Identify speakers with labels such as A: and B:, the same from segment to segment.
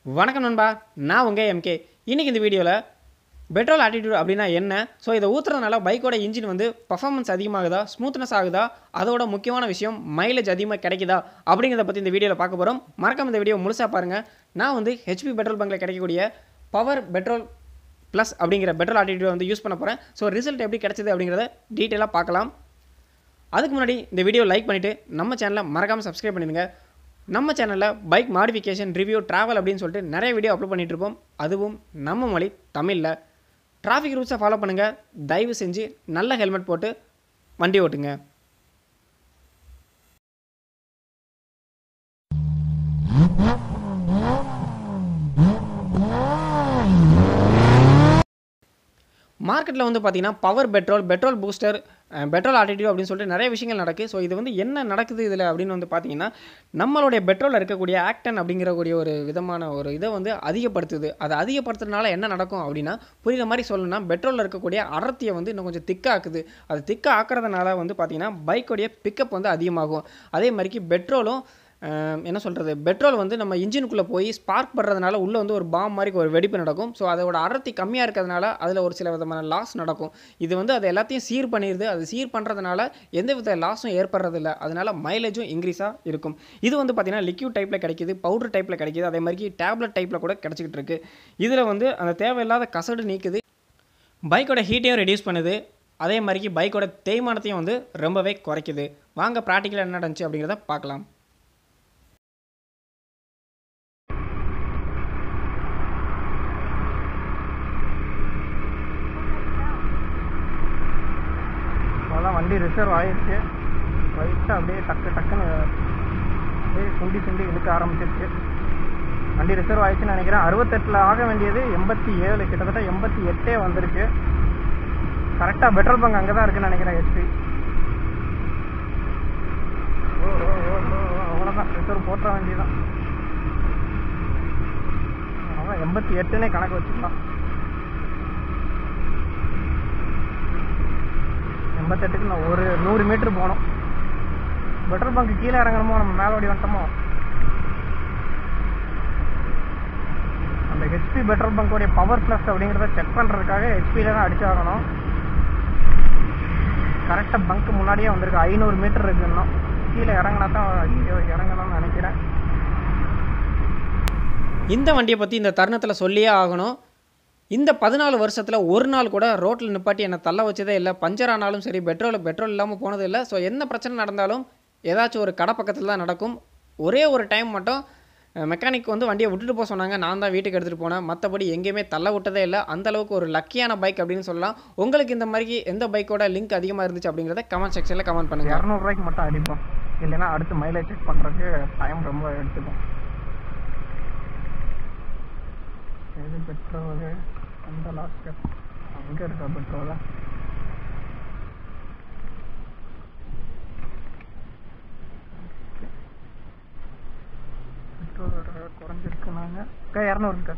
A: வணக்கம் நண்பா நான் உங்கள் எம்கே இன்றைக்கி இந்த வீடியோவில் பெட்ரோல் ஆட்டிடியூட் அப்படின்னா என்ன ஸோ இதை ஊற்றுறதுனால பைக்கோட இன்ஜின் வந்து பர்ஃபார்மன்ஸ் அதிகமாகுதா ஸ்மூத்னஸ் ஆகுதா அதோட முக்கியமான விஷயம் மைலேஜ் அதிகமாக கிடைக்குதா அப்படிங்கிறத பற்றி இந்த வீடியோவில் பார்க்க போகிறோம் மறக்காம இந்த வீடியோ முழுசாக பாருங்கள் நான் வந்து ஹெச்பி பெட்ரோல் பங்கில் கிடைக்கக்கூடிய பவர் பெட்ரோல் ப்ளஸ் அப்படிங்கிற பெட்ரோல் ஆட்டிடியூட் வந்து யூஸ் பண்ண போகிறேன் ஸோ ரிசல்ட் எப்படி கிடைச்சது அப்படிங்கிறத டீட்டெயிலாக பார்க்கலாம் அதுக்கு முன்னாடி இந்த வீடியோ லைக் பண்ணிவிட்டு நம்ம சேனலை மறக்காமல் சப்ஸ்கிரைப் பண்ணிடுங்க நம்ம சேனலில் பைக் மாடிஃபிகேஷன் ரிவ்யூ ட்ராவல் அப்படின்னு சொல்லிட்டு நிறைய வீடியோ அப்லோட் பண்ணிட்டு இருப்போம் அதுவும் நம்ம மொழி தமிழில் டிராஃபிக் ரூல்ஸை ஃபாலோ பண்ணுங்கள் தயவு செஞ்சு நல்ல ஹெல்மெட் போட்டு வண்டி ஓட்டுங்க மார்க்கெட்டில் வந்து பார்த்தீங்கன்னா power petrol petrol booster petrol attitude அப்படின்னு சொல்லிட்டு நிறைய விஷயங்கள் நடக்குது ஸோ இது வந்து என்ன நடக்குது இதில் அப்படின்னு வந்து பார்த்தீங்கன்னா நம்மளுடைய பெட்ரோலில் இருக்கக்கூடிய ஆக்டன் அப்படிங்கிறக்கூடிய ஒரு விதமான ஒரு இதை வந்து அதிகப்படுத்துது அதை அதிகப்படுத்துறதுனால என்ன நடக்கும் அப்படின்னா புரியுற மாதிரி சொல்லணும்னா பெட்ரோலில் இருக்கக்கூடிய அடர்த்தியை வந்து இன்னும் கொஞ்சம் திக்காக்குது அது திக்காக ஆக்குறதுனால வந்து பார்த்தீங்கன்னா பைக்கோடைய பிக்கப் வந்து அதிகமாகும் அதே மாதிரிக்கு பெட்ரோலும் அஹ், என்ன சொல்கிறது பெட்ரோல் வந்து நம்ம இன்ஜினுக்குள்ளே போய் ஸ்பார்க் படுறதுனால உள்ளே வந்து ஒரு பாம் மாதிரி ஒரு வெடிப்பு நடக்கும் ஸோ அதோட அடர்த்தி கம்மியாக இருக்கிறதுனால அதில் ஒரு சில விதமான லாஸ் நடக்கும் இது வந்து அது எல்லாத்தையும் சீர் பண்ணிடுது அது சீர் பண்ணுறதுனால எந்த வித லாஸும் ஏற்படுறதில்ல அதனால மைலேஜும் இன்க்ரீஸாக இருக்கும் இது வந்து பார்த்திங்கன்னா லிக்யூட் டைப்பில் கிடைக்கிது பவுடர் டைப்பில் கிடைக்கிது அதே மாதிரி டேப்லெட் டைப்பில் கூட கிடச்சிக்கிட்டு இருக்கு இதில் வந்து அந்த தேவையில்லாத கசடு நீக்குது பைக்கோட ஹீட்டையும் ரெடியூஸ் பண்ணுது அதே மாதிரிக்கு பைக்கோட தேய்மானத்தையும் வந்து ரொம்பவே குறைக்குது வாங்க ப்ராக்டிக்கலாக என்ன நடந்துச்சு அப்படிங்கிறத பார்க்கலாம்
B: அதான் வண்டி ரிசர்வ் ஆயிடுச்சு ரைட்டாக அப்படியே டக்கு டக்குன்னு அப்படியே சுண்டி சுண்டி இழுக்க ஆரம்பிச்சிருச்சு வண்டி ரிசர்வ் ஆயிடுச்சுன்னு நினைக்கிறேன் அறுபத்தெட்டில் ஆக வேண்டியது எண்பத்தி ஏழு கிட்டத்தட்ட எண்பத்தி எட்டே வந்துருச்சு கரெக்டாக பெட்ரோல் பங்க் அங்கே தான் இருக்குன்னு நினைக்கிறேன் ஹெச்பி ஓ ஓ ஓ ஓ அவ்வளோதான் ரிசர்வ் போட்டுற வேண்டியதான் அதான் எண்பத்தி எட்டுன்னே கணக்கு வச்சுக்கலாம் எண்பத்தெட்டுக்கு நான் ஒரு நூறு மீட்டர் போகணும் பெட்ரோல் பங்க் கீழே இறங்கணுமோ நம்ம மேலே ஓடி வந்துட்டோமோ அந்த ஹெச்பி பெட்ரோல் பங்கோடைய பவர் ப்ளஸ் அப்படிங்கிறத செக் பண்ணுறதுக்காக ஹெச்பியில் தான் அடிச்சாகணும் கரெக்டாக பங்க் முன்னாடியே வந்திருக்கு ஐநூறு மீட்டர் இருக்கு இன்னும் கீழே இறங்கினா தான் ஐயோ இறங்கணும்னு நினைக்கிறேன்
A: இந்த வண்டியை பற்றி இந்த தருணத்தில் சொல்லியே ஆகணும் இந்த பதினாலு வருஷத்தில் ஒரு நாள் கூட ரோட்டில் நிப்பாட்டி என்னை தள்ள வச்சதே இல்லை பஞ்சர் ஆனாலும் சரி பெட்ரோல் பெட்ரோல் இல்லாமல் போனது இல்லை ஸோ என்ன பிரச்சனை நடந்தாலும் ஏதாச்சும் ஒரு கடை பக்கத்தில் தான் நடக்கும் ஒரே ஒரு டைம் மட்டும் மெக்கானிக் வந்து வண்டியை விட்டுட்டு போக சொன்னாங்க நான் தான் வீட்டுக்கு எடுத்துகிட்டு போனேன் மற்றபடி எங்கேயுமே தள்ள விட்டதே இல்லை அந்த அளவுக்கு ஒரு லக்கியான பைக் அப்படின்னு சொல்லலாம் உங்களுக்கு இந்த மாதிரி எந்த பைக்கோட லிங்க் அதிகமாக இருந்துச்சு அப்படிங்கிறத கமெண்ட் செக்ஷனில் கமெண்ட் பண்ணுங்கள்
B: இரநூறுவாய்க்கு மட்டும் அடிப்போம் இல்லைன்னா அடுத்து மைலேஜ் செக் பண்ணுறதுக்கு டைம் ரொம்ப எடுத்துக்கும் எது பெட்ரோலு அந்த லாஸ்ட் அங்கே இருக்கா பெட்ரோலா பெட்ரோல் குறைஞ்சிருக்கு நாங்கள் அக்கா இரநூறுக்கா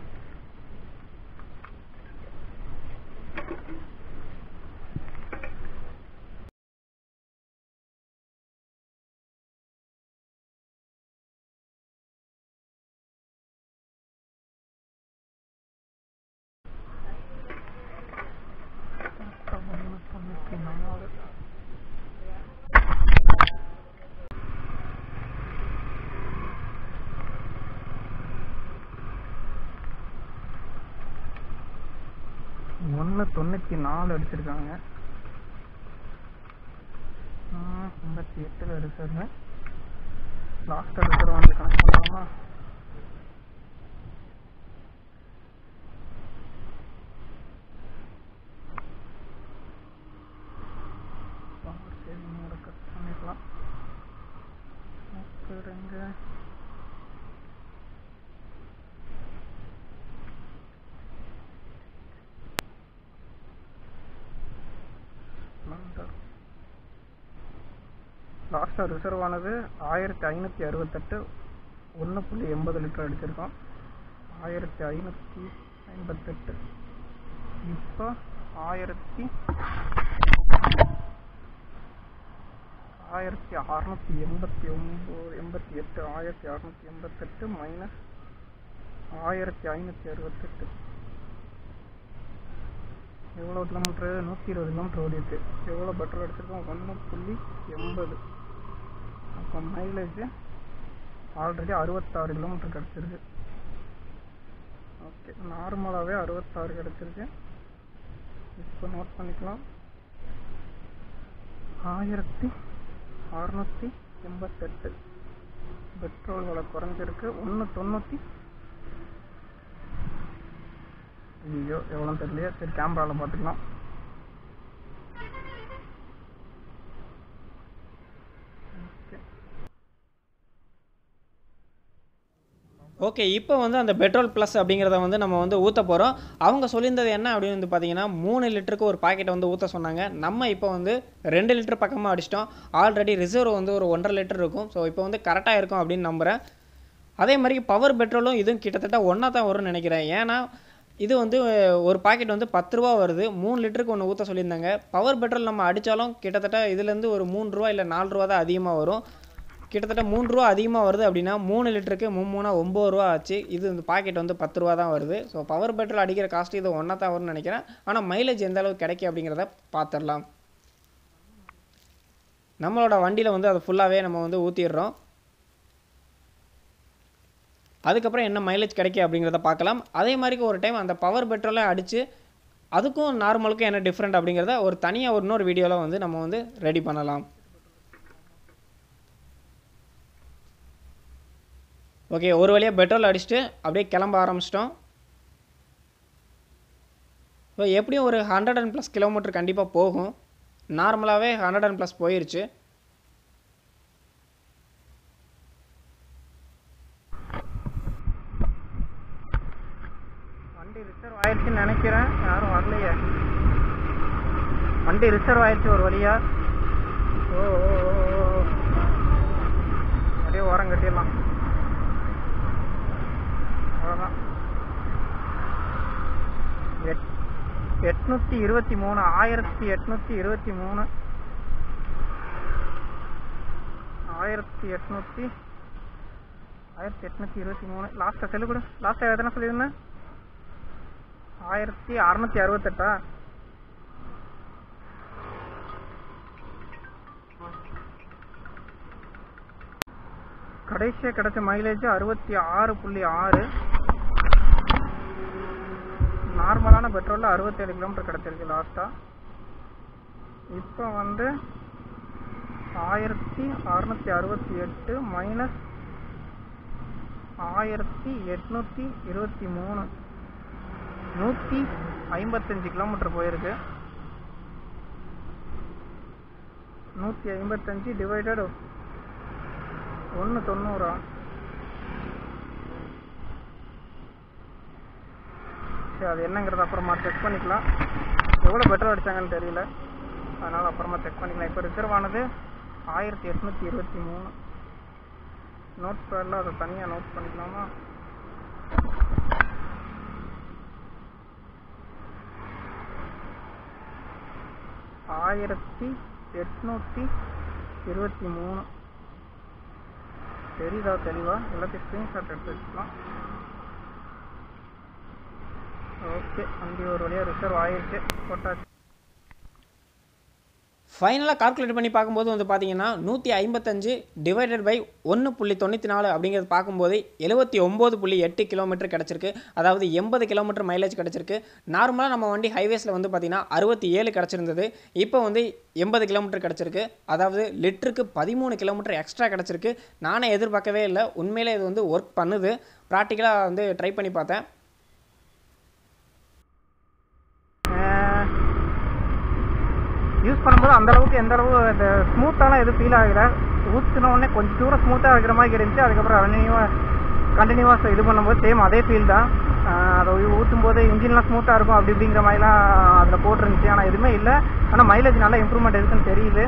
B: தொண்ணூற்றி நாலு ஒன்று தொண்ணூற்றி நாலு அடிச்சிருக்காங்க ஐம்பத்தி எட்டில் ரிசர்வ் லாஸ்ட் ரிசர்வ் வந்து கணக்கு பண்ணலாமா பவர் சேவிங்கோட கட் பண்ணிடலாம் எங்க லாஸ்ட்டாக ரிசர்வ் ஆனது ஆயிரத்தி ஐநூற்றி அறுபத்தெட்டு ஒன்று புள்ளி எண்பது லிட்டர் அடிச்சிருக்கோம் ஆயிரத்தி ஐநூற்றி ஐம்பத்தெட்டு இப்போ ஆயிரத்தி ஆயிரத்தி அறநூற்றி எண்பத்தி ஒம்பது எண்பத்தி எட்டு ஆயிரத்தி அறநூற்றி எண்பத்தெட்டு மைனஸ் ஆயிரத்தி ஐநூற்றி அறுபத்தெட்டு எவ்வளோ கிலோமீட்ரு நூற்றி இருபது கிலோமீட்டர் ஓடிருக்கு எவ்வளோ பெட்ரோல் அடிச்சிருக்கோம் ஒன்று புள்ளி எண்பது அப்போ மைலேஜ் ஆல்ரெடி அறுபத்தாறு கிலோமீட்டர் கிடச்சிருக்கு ஓகே நார்மலாகவே அறுபத்தாறு கிடச்சிருக்கு இப்போ நோட் பண்ணிக்கலாம் ஆயிரத்தி அறுநூற்றி எண்பத்தெட்டு பெட்ரோல் விலை குறைஞ்சிருக்கு ஒன்று தொண்ணூற்றி ஐயோ எவ்வளோ தெரியலையே சரி கேமராவில் பார்த்துக்கலாம் ஓகே
A: ஓகே இப்போ வந்து அந்த பெட்ரோல் ப்ளஸ் அப்படிங்கிறத வந்து நம்ம வந்து ஊற்ற போகிறோம் அவங்க சொல்லியிருந்தது என்ன அப்படின்னு வந்து பார்த்தீங்கன்னா மூணு லிட்டருக்கு ஒரு பாக்கெட்டை வந்து ஊற்ற சொன்னாங்க நம்ம இப்போ வந்து ரெண்டு லிட்டர் பக்கமாக அடிச்சிட்டோம் ஆல்ரெடி ரிசர்வ் வந்து ஒரு ஒன்றரை லிட்டர் இருக்கும் ஸோ இப்போ வந்து கரெக்டாக இருக்கும் அப்படின்னு நம்புகிறேன் அதே மாதிரி பவர் பெட்ரோலும் இதுவும் கிட்டத்தட்ட ஒன்றா தான் வரும்னு நினைக்கிறேன் ஏன்னா இது வந்து ஒரு பாக்கெட் வந்து பத்து ரூபா வருது மூணு லிட்டருக்கு ஒன்று ஊற்ற சொல்லியிருந்தாங்க பவர் பெட்ரோல் நம்ம அடித்தாலும் கிட்டத்தட்ட இதுலேருந்து ஒரு மூணு ரூபா இல்லை நாலு ரூபா தான் அதிகமாக வரும் கிட்டத்தட்ட மூணு ரூபா அதிகமாக வருது அப்படின்னா மூணு லிட்டருக்கு மூணா ஒம்பது ரூபா ஆச்சு இது இந்த பாக்கெட் வந்து பத்து ரூபா தான் வருது ஸோ பவர் பெட்ரோல் அடிக்கிற காஸ்ட் இது ஒன்றா தான் வரும்னு நினைக்கிறேன் ஆனால் மைலேஜ் எந்த அளவுக்கு கிடைக்கும் அப்படிங்கிறத பார்த்துடலாம் நம்மளோட வண்டியில் வந்து அதை ஃபுல்லாகவே நம்ம வந்து ஊற்றிடுறோம் அதுக்கப்புறம் என்ன மைலேஜ் கிடைக்கும் அப்படிங்கிறத பார்க்கலாம் அதே மாதிரி ஒரு டைம் அந்த பவர் பெட்ரோலை அடித்து அதுக்கும் நார்மலுக்கும் என்ன டிஃப்ரெண்ட் அப்படிங்கிறத ஒரு தனியாக ஒரு இன்னொரு வீடியோவில் வந்து நம்ம வந்து ரெடி பண்ணலாம் ஓகே ஒரு வழியாக பெட்ரோல் அடிச்சுட்டு அப்படியே கிளம்ப ஆரம்பிச்சிட்டோம் ஸோ எப்படியும் ஒரு ஹண்ட்ரட் அண்ட் ப்ளஸ் கிலோமீட்டர் கண்டிப்பாக போகும் நார்மலாகவே ஹண்ட்ரட் அண்ட் ப்ளஸ் போயிருச்சு
B: வண்டி ரிசர்வ் ஆயிடுச்சுன்னு நினைக்கிறேன் யாரும் வரலையே வண்டி ரிசர்வ் ஆயிடுச்சு ஒரு வழியா ஓ ஓ, ஓ, ஓ. அப்படியே ஓரம் கட்டிடலாம் அவ்வளோதான் எட் எட்நூற்றி இருபத்தி மூணு ஆயிரத்தி எட்நூற்றி இருபத்தி மூணு ஆயிரத்தி எட்நூற்றி ஆயிரத்தி எட்நூற்றி இருபத்தி மூணு லாஸ்ட்டாக செல்லு கொடு லாஸ்ட்டாக எத்தனை சொல்லியிருந்தேன் ஆயிரத்தி அறநூற்றி அறுபத்தெட்டா கடைசியாக கிடைச்ச மைலேஜ் அறுபத்தி ஆறு புள்ளி ஆறு நார்மலான பெட்ரோலில் அறுபத்தேழு கிலோமீட்டர் கிடச்சிருக்கு லாஸ்ட்டாக இப்போ வந்து ஆயிரத்தி அறநூற்றி அறுபத்தி எட்டு மைனஸ் ஆயிரத்தி எட்நூற்றி இருபத்தி மூணு நூற்றி ஐம்பத்தஞ்சு கிலோமீட்டர் போயிருக்கு நூற்றி ஐம்பத்தஞ்சு டிவைடட் ஒன்று தொண்ணூறா சரி அது என்னங்கிறது அப்புறமா செக் பண்ணிக்கலாம் எவ்வளோ பெட்ரோல் அடிச்சாங்கன்னு தெரியல அதனால் அப்புறமா செக் பண்ணிக்கலாம் இப்போ ரிசர்வ் ஆனது ஆயிரத்தி எட்நூற்றி இருபத்தி மூணு நோட் பேடில் அதை தனியாக நோட் பண்ணிக்கலாமா ஆயிரத்தி எட்நூற்றி இருபத்தி மூணு தெரியுதா தெளிவா எல்லாத்தையும் ஸ்க்ரீன்ஷாட் எடுத்து வச்சுக்கலாம் ஓகே வண்டி ஒரு வழியாக ரிசர்வ் ஆயிடுச்சு போட்டாச்சு
A: ஃபைனலாக கால்குலேட் பண்ணி பார்க்கும்போது வந்து பார்த்தீங்கன்னா நூற்றி ஐம்பத்தஞ்சு டிவைடட் பை ஒன்று புள்ளி தொண்ணூற்றி நாலு அப்படிங்கிறது பார்க்கும்போது எழுபத்தி ஒம்பது புள்ளி எட்டு கிலோமீட்டர் கிடச்சிருக்கு அதாவது எண்பது கிலோமீட்டர் மைலேஜ் கிடச்சிருக்கு நார்மலாக நம்ம வண்டி ஹைவேஸில் வந்து பார்த்தீங்கன்னா அறுபத்தி ஏழு கிடச்சிருந்தது இப்போ வந்து எண்பது கிலோமீட்டர் கிடச்சிருக்கு அதாவது லிட்டருக்கு பதிமூணு கிலோமீட்டர் எக்ஸ்ட்ரா கிடச்சிருக்கு நானே எதிர்பார்க்கவே இல்லை உண்மையிலே இது வந்து ஒர்க் பண்ணுது ப்ராக்டிக்கலாக வந்து ட்ரை பண்ணி பார்த்தேன்
B: யூஸ் பண்ணும்போது அந்த அளவுக்கு எந்த அளவு இந்த ஸ்மூத்தாலாம் எதுவும் ஃபீல் ஆகல ஊற்றின உடனே கொஞ்சம் தூரம் ஸ்மூத்தாக இருக்கிற மாதிரி இருந்துச்சு அதுக்கப்புறம் கண்டினியூவாக கண்டினியூவாக இது பண்ணும்போது சேம் அதே ஃபீல் தான் ஆஹ் அதை ஊற்றும் போது இன்ஜின்லாம் ஸ்மூத்தாக இருக்கும் அப்படி இப்படிங்கிற மாதிரிலாம் அதில் போட்டிருந்துச்சு ஆனால் எதுவுமே இல்லை ஆனால் மைலேஜ் நல்லா இம்ப்ரூவ்மெண்ட் இருக்குன்னு தெரியுது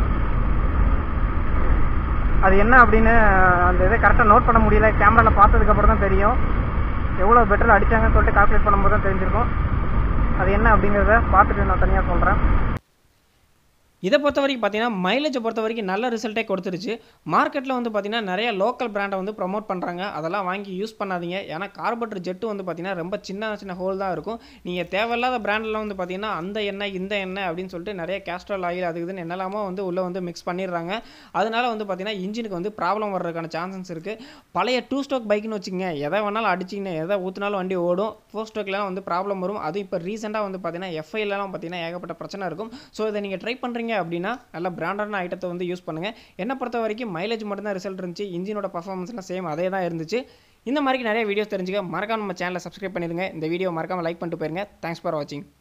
B: அது என்ன அப்படின்னு அந்த இதை கரெக்டாக நோட் பண்ண முடியல கேமராவில் பார்த்ததுக்கப்புறம் தான் தெரியும் எவ்வளோ பெட்ரோல் அடிச்சாங்கன்னு சொல்லிட்டு கால்குலேட் பண்ணும்போது தான் தெரிஞ்சிருக்கும் அது என்ன அப்படிங்கிறத பார்த்துட்டு நான் தனியாக சொல்கிறேன்
A: இதை பொறுத்த வரைக்கும் பார்த்தீங்கன்னா மைலேஜை பொறுத்த வரைக்கும் நல்ல ரிசல்ட்டே கொடுத்துருச்சு மார்க்கெட்டில் வந்து பார்த்தீங்கன்னா நிறைய லோக்கல் பிராண்டை வந்து ப்ரொமோட் பண்ணுறாங்க அதெல்லாம் வாங்கி யூஸ் பண்ணாதீங்க ஏன்னா கார்பரேட்டர் ஜெட்டு வந்து பார்த்தீங்கன்னா ரொம்ப சின்ன சின்ன ஹோல் தான் இருக்கும் நீங்கள் தேவையில்லாத பிராண்டெலாம் வந்து பார்த்தீங்கன்னா அந்த எண்ணெய் இந்த எண்ணெய் அப்படின்னு சொல்லிட்டு நிறைய கேஸ்ட்ரால் ஆயில் அது இதுன்னு என்னெல்லாமோ வந்து உள்ளே வந்து மிக்ஸ் பண்ணிடுறாங்க அதனால வந்து பார்த்தீங்கன்னா இன்ஜினுக்கு வந்து ப்ராப்ளம் வர்றதுக்கான சான்சஸ் இருக்குது பழைய டூ ஸ்டோக் பைக்குன்னு வச்சுக்கோங்க எதை வேணாலும் அடிச்சிங்கன்னா எதை ஊற்றினாலும் வண்டி ஓடும் ஃபோர் ஸ்டோக்லாம் வந்து ப்ராப்ளம் வரும் அது இப்போ ரீசெண்டாக வந்து பார்த்தீங்கன்னா எஃப்ஐலாம் பார்த்தீங்கன்னா ஏகப்பட்ட பிரச்சனை இருக்கும் ஸோ இதை நீங்கள் ட்ரை பண்ணுறீங்க அப்படின்னா நல்ல பிராண்டான ஐட்டத்தை வந்து யூஸ் பண்ணுங்கள் என்னை பொறுத்த வரைக்கும் மைலேஜ் மட்டும்தான் ரிசல்ட் இருந்துச்சு இன்ஜினோட பர்ஃபார்மன்ஸ்லாம் சேம் அதே தான் இருந்துச்சு இந்த மாதிரி நிறைய வீடியோஸ் தெரிஞ்சுக்க மறக்காம நம்ம சேனலை சப்ஸ்கிரைப் பண்ணிடுங்க இந்த வீடியோ மறக்காம லைக் பண்ணிட்டு போயிருங்க தேங்க்ஸ் ஃபார் வாட்சிங்